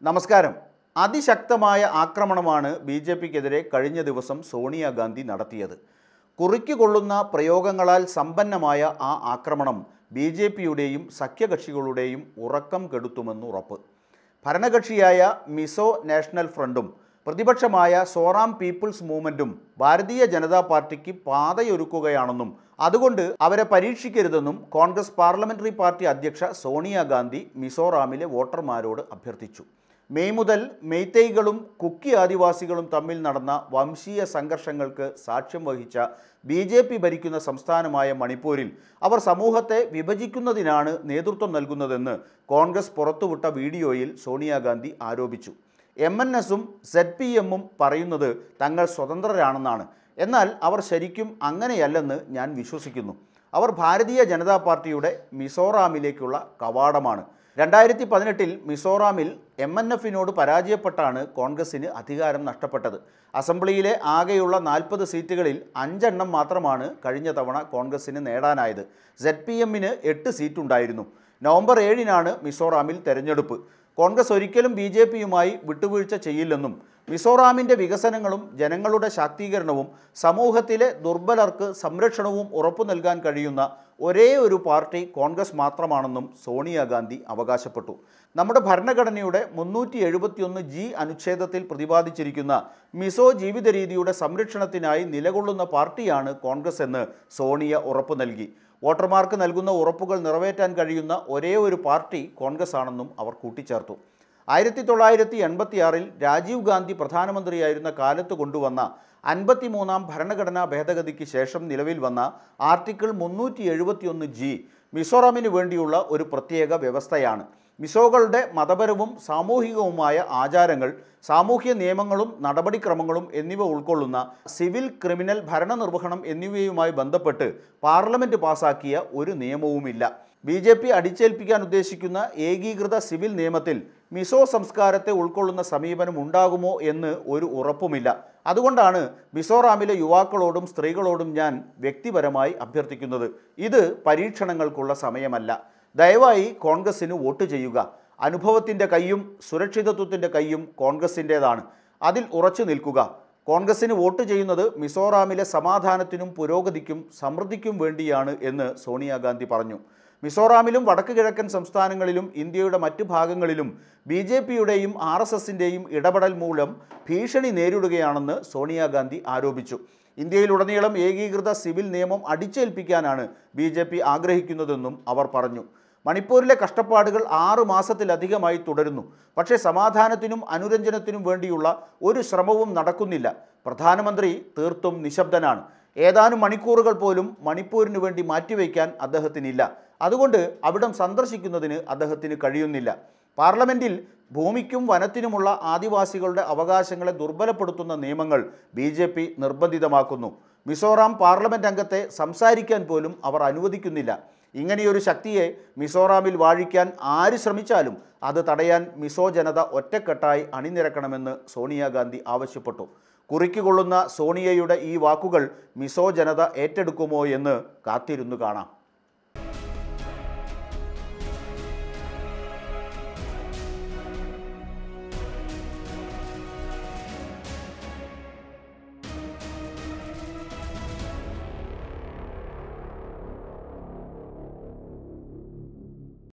നമസ്കാരം അതിശക്തമായ ആക്രമണമാണ് ബി ജെ പിക്കെതിരെ കഴിഞ്ഞ ദിവസം സോണിയാഗാന്ധി നടത്തിയത് കുറിക്ക് കൊള്ളുന്ന പ്രയോഗങ്ങളാൽ സമ്പന്നമായ ആ ആക്രമണം ബി ജെ പിയുടെയും സഖ്യകക്ഷികളുടെയും ഉറക്കം കെടുത്തുമെന്ന് ഉറപ്പ് ഭരണകക്ഷിയായ മിസോ നാഷണൽ ഫ്രണ്ടും പ്രതിപക്ഷമായ സോറാം പീപ്പിൾസ് മൂവ്മെൻറ്റും ഭാരതീയ ജനതാ പാർട്ടിക്ക് പാതയൊരുക്കുകയാണെന്നും അതുകൊണ്ട് അവരെ പരീക്ഷിക്കരുതെന്നും കോൺഗ്രസ് പാർലമെന്ററി പാർട്ടി അധ്യക്ഷ സോണിയാഗാന്ധി മിസോറാമിലെ വോട്ടർമാരോട് അഭ്യർത്ഥിച്ചു മെയ് മുതൽ മെയ്തൈകളും കുക്കി ആദിവാസികളും തമ്മിൽ നടന്ന വംശീയ സംഘർഷങ്ങൾക്ക് സാക്ഷ്യം വഹിച്ച ബി ജെ പി ഭരിക്കുന്ന സംസ്ഥാനമായ മണിപ്പൂരിൽ അവർ സമൂഹത്തെ വിഭജിക്കുന്നതിനാണ് നേതൃത്വം നൽകുന്നതെന്ന് കോൺഗ്രസ് പുറത്തുവിട്ട വീഡിയോയിൽ സോണിയാഗാന്ധി ആരോപിച്ചു എം എൻ എസും സെഡ് പി എമ്മും പറയുന്നത് തങ്ങൾ സ്വതന്ത്രരാണെന്നാണ് എന്നാൽ അവർ ശരിക്കും അങ്ങനെയല്ലെന്ന് ഞാൻ വിശ്വസിക്കുന്നു അവർ ഭാരതീയ ജനതാ പാർട്ടിയുടെ മിസോറാമിലേക്കുള്ള കവാടമാണ് രണ്ടായിരത്തി പതിനെട്ടിൽ മിസോറാമിൽ എം എൻ എഫിനോട് പരാജയപ്പെട്ടാണ് കോൺഗ്രസിന് അധികാരം നഷ്ടപ്പെട്ടത് അസംബ്ലിയിലെ ആകെയുള്ള നാൽപ്പത് സീറ്റുകളിൽ അഞ്ചെണ്ണം മാത്രമാണ് കഴിഞ്ഞ തവണ കോൺഗ്രസിന് നേടാനായത് സെഡ് പി എമ്മിന് എട്ട് സീറ്റുണ്ടായിരുന്നു നവംബർ ഏഴിനാണ് മിസോറാമിൽ തെരഞ്ഞെടുപ്പ് കോൺഗ്രസ് ഒരിക്കലും ബി ജെ പിയുമായി വിട്ടുവീഴ്ച ചെയ്യില്ലെന്നും മിസോറാമിൻ്റെ വികസനങ്ങളും ജനങ്ങളുടെ ശാക്തീകരണവും സമൂഹത്തിലെ ദുർബലർക്ക് സംരക്ഷണവും ഉറപ്പു നൽകാൻ കഴിയുന്ന ഒരേ ഒരു പാർട്ടി കോൺഗ്രസ് മാത്രമാണെന്നും സോണിയാഗാന്ധി അവകാശപ്പെട്ടു നമ്മുടെ ഭരണഘടനയുടെ മുന്നൂറ്റി എഴുപത്തിയൊന്ന് ജി അനുച്ഛേദത്തിൽ പ്രതിപാദിച്ചിരിക്കുന്ന മിസോ ജീവിത രീതിയുടെ സംരക്ഷണത്തിനായി നിലകൊള്ളുന്ന പാർട്ടിയാണ് കോൺഗ്രസ് എന്ന് സോണിയ ഉറപ്പു നൽകി വോട്ടർമാർക്ക് നൽകുന്ന ഉറപ്പുകൾ നിറവേറ്റാൻ കഴിയുന്ന ഒരേ ഒരു പാർട്ടി കോൺഗ്രസ് ആണെന്നും അവർ കൂട്ടിച്ചേർത്തു ആയിരത്തി തൊള്ളായിരത്തി എൺപത്തിയാറിൽ രാജീവ് ഗാന്ധി പ്രധാനമന്ത്രിയായിരുന്ന കാലത്ത് കൊണ്ടുവന്ന അൻപത്തിമൂന്നാം ഭരണഘടനാ ഭേദഗതിക്ക് ശേഷം നിലവിൽ വന്ന ആർട്ടിക്കിൾ മുന്നൂറ്റി എഴുപത്തിയൊന്ന് ജി മിസോറാമിന് വേണ്ടിയുള്ള ഒരു പ്രത്യേക വ്യവസ്ഥയാണ് മിസോകളുടെ മതപരവും സാമൂഹികവുമായ ആചാരങ്ങൾ സാമൂഹ്യ നിയമങ്ങളും നടപടിക്രമങ്ങളും എന്നിവ ഉൾക്കൊള്ളുന്ന സിവിൽ ക്രിമിനൽ ഭരണനിർവഹണം എന്നിവയുമായി ബന്ധപ്പെട്ട് പാർലമെൻറ്റ് പാസാക്കിയ ഒരു നിയമവുമില്ല ബി ജെ പി അടിച്ചേൽപ്പിക്കാൻ ഉദ്ദേശിക്കുന്ന ഏകീകൃത സിവിൽ നിയമത്തിൽ മിസോ സംസ്കാരത്തെ ഉൾക്കൊള്ളുന്ന സമീപനം ഉണ്ടാകുമോ എന്ന് ഒരു ഉറപ്പുമില്ല അതുകൊണ്ടാണ് മിസോറാമിലെ യുവാക്കളോടും സ്ത്രീകളോടും ഞാൻ വ്യക്തിപരമായി അഭ്യർത്ഥിക്കുന്നത് ഇത് പരീക്ഷണങ്ങൾക്കുള്ള സമയമല്ല ദയവായി കോൺഗ്രസ്സിന് വോട്ട് ചെയ്യുക അനുഭവത്തിൻ്റെ കൈയും സുരക്ഷിതത്വത്തിൻ്റെ കൈയും കോൺഗ്രസിൻ്റേതാണ് അതിൽ ഉറച്ചു നിൽക്കുക കോൺഗ്രസ്സിന് വോട്ട് ചെയ്യുന്നത് മിസോറാമിലെ സമാധാനത്തിനും പുരോഗതിക്കും സമൃദ്ധിക്കും വേണ്ടിയാണ് എന്ന് സോണിയാഗാന്ധി പറഞ്ഞു മിസോറാമിലും വടക്ക് കിഴക്കൻ സംസ്ഥാനങ്ങളിലും ഇന്ത്യയുടെ മറ്റു ഭാഗങ്ങളിലും ബി ജെ പിയുടെയും ആർ എസ് എസിൻ്റെയും ഇടപെടൽ മൂലം ഭീഷണി നേരിടുകയാണെന്ന് സോണിയാഗാന്ധി ആരോപിച്ചു ഇന്ത്യയിലുടനീളം ഏകീകൃത സിവിൽ നിയമം അടിച്ചേൽപ്പിക്കാനാണ് ബി ജെ പി ആഗ്രഹിക്കുന്നതെന്നും അവർ പറഞ്ഞു മണിപ്പൂരിലെ കഷ്ടപ്പാടുകൾ ആറു മാസത്തിലധികമായി തുടരുന്നു പക്ഷേ സമാധാനത്തിനും അനുരഞ്ജനത്തിനും വേണ്ടിയുള്ള ഒരു ശ്രമവും നടക്കുന്നില്ല പ്രധാനമന്ത്രി തീർത്തും നിശബ്ദനാണ് ഏതാനും മണിക്കൂറുകൾ പോലും മണിപ്പൂരിന് വേണ്ടി മാറ്റിവെക്കാൻ അദ്ദേഹത്തിനില്ല അതുകൊണ്ട് അവിടം സന്ദർശിക്കുന്നതിന് അദ്ദേഹത്തിന് കഴിയുന്നില്ല പാർലമെൻറ്റിൽ ഭൂമിക്കും വനത്തിനുമുള്ള ആദിവാസികളുടെ അവകാശങ്ങളെ ദുർബലപ്പെടുത്തുന്ന നിയമങ്ങൾ ബി ജെ പി നിർബന്ധിതമാക്കുന്നു മിസോറാം പാർലമെൻറ്റ് അംഗത്തെ സംസാരിക്കാൻ പോലും അവർ അനുവദിക്കുന്നില്ല ഇങ്ങനെയൊരു ശക്തിയെ മിസോറാമിൽ വാഴിക്കാൻ ആര് ശ്രമിച്ചാലും അത് തടയാൻ മിസോ ജനത ഒറ്റക്കെട്ടായി അണിനിരക്കണമെന്ന് സോണിയാഗാന്ധി ആവശ്യപ്പെട്ടു കുറിക്കുകൊള്ളുന്ന സോണിയയുടെ ഈ വാക്കുകൾ മിസോ ജനത ഏറ്റെടുക്കുമോ എന്ന് കാത്തിരുന്നു കാണാം